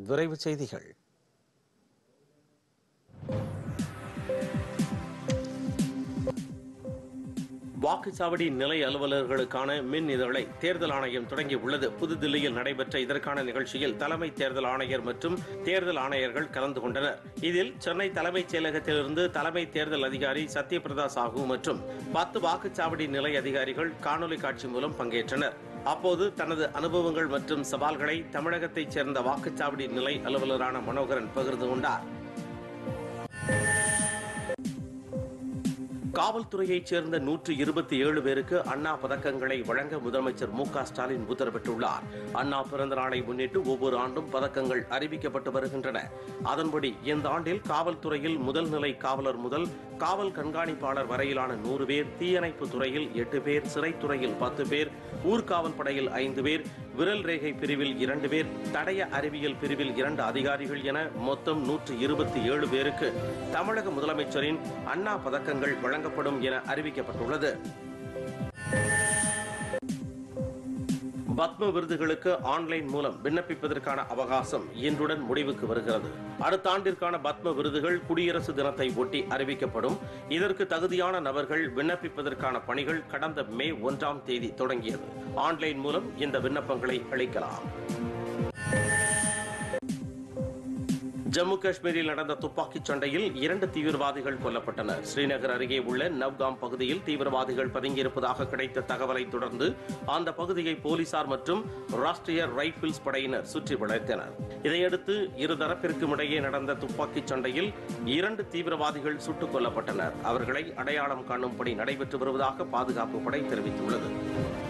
விரைவுச் செய்திகள் வாக்குச்சாவடி நிலை அலுவலர்களுக்கான மின் இதழை தேர்தல் ஆணையம் தொடங்கியுள்ளது புதுதில்லியில் நடைபெற்ற இதற்கான நிகழ்ச்சியில் தலைமை தேர்தல் ஆணையர் மற்றும் தேர்தல் ஆணையர்கள் கலந்து கொண்டனர் இதில் சென்னை தலைமைச் செயலகத்திலிருந்து தலைமை தேர்தல் அதிகாரி சத்யபிரதா சாஹூ மற்றும் பத்து வாக்குச்சாவடி நிலை அதிகாரிகள் காணொலி காட்சி மூலம் பங்கேற்றனர் அப்போது தனது அனுபவங்கள் மற்றும் சவால்களை தமிழகத்தைச் சேர்ந்த வாக்குச்சாவடி நிலை அலுவலரான மனோகரன் பகிர்ந்து கொண்டார் காவல்துறையைச் சேர்ந்த நூற்று இருபத்தி ஏழு பேருக்கு அண்ணா பதக்கங்களை வழங்க முதலமைச்சர் மு க ஸ்டாலின் உத்தரவிட்டுள்ளார் அண்ணா பிறந்த நாளை முன்னிட்டு ஒவ்வொரு ஆண்டும் பதக்கங்கள் அறிவிக்கப்பட்டு வருகின்றன அதன்படி இந்த ஆண்டில் காவல்துறையில் முதல் நிலை காவலர் முதல் காவல் கண்காணிப்பாளர் வரையிலான நூறு பேர் தீயணைப்பு துறையில் எட்டு பேர் சிறைத்துறையில் பத்து பேர் ஊர்காவல் படையில் ஐந்து பேர் விரல் ரேகை பிரிவில் இரண்டு பேர் தடய அறிவியல் பிரிவில் இரண்டு அதிகாரிகள் என மொத்தம் நூற்று இருபத்தி ஏழு பேருக்கு தமிழக முதலமைச்சரின் அண்ணா பதக்கங்கள் வழங்கப்படும் என அறிவிக்கப்பட்டுள்ளது பத்ம விருதுகளுக்கு ஆன்லைன் மூலம் விண்ணப்பிப்பதற்கான அவகாசம் இன்றுடன் முடிவுக்கு வருகிறது அடுத்த ஆண்டிற்கான பத்ம விருதுகள் குடியரசு தினத்தை ஒட்டி அறிவிக்கப்படும் இதற்கு தகுதியான நபர்கள் விண்ணப்பிப்பதற்கான பணிகள் கடந்த மே ஒன்றாம் தேதி தொடங்கியது ஆன்லைன் மூலம் இந்த விண்ணப்பங்களை அளிக்கலாம் ஜம்மு காஷ்மீரில் நடந்த துப்பாக்கிச் சண்டையில் இரண்டு தீவிரவாதிகள் கொல்லப்பட்டனர் ஸ்ரீநகர் அருகே உள்ள நவ்காம் பகுதியில் தீவிரவாதிகள் பதுங்கியிருப்பதாக கிடைத்த தகவலை தொடர்ந்து அந்த பகுதியை போலீசார் மற்றும் ராஷ்டிரிய ரைபிள்ஸ் படையினர் சுற்றி வளைத்தனர் இதையடுத்து இருதரப்பிற்கும் இடையே நடந்த துப்பாக்கிச் சண்டையில் இரண்டு தீவிரவாதிகள் சுட்டுக் கொல்லப்பட்டனர் அவர்களை அடையாளம் காணும்படி நடைபெற்று வருவதாக பாதுகாப்பு படை தெரிவித்துள்ளது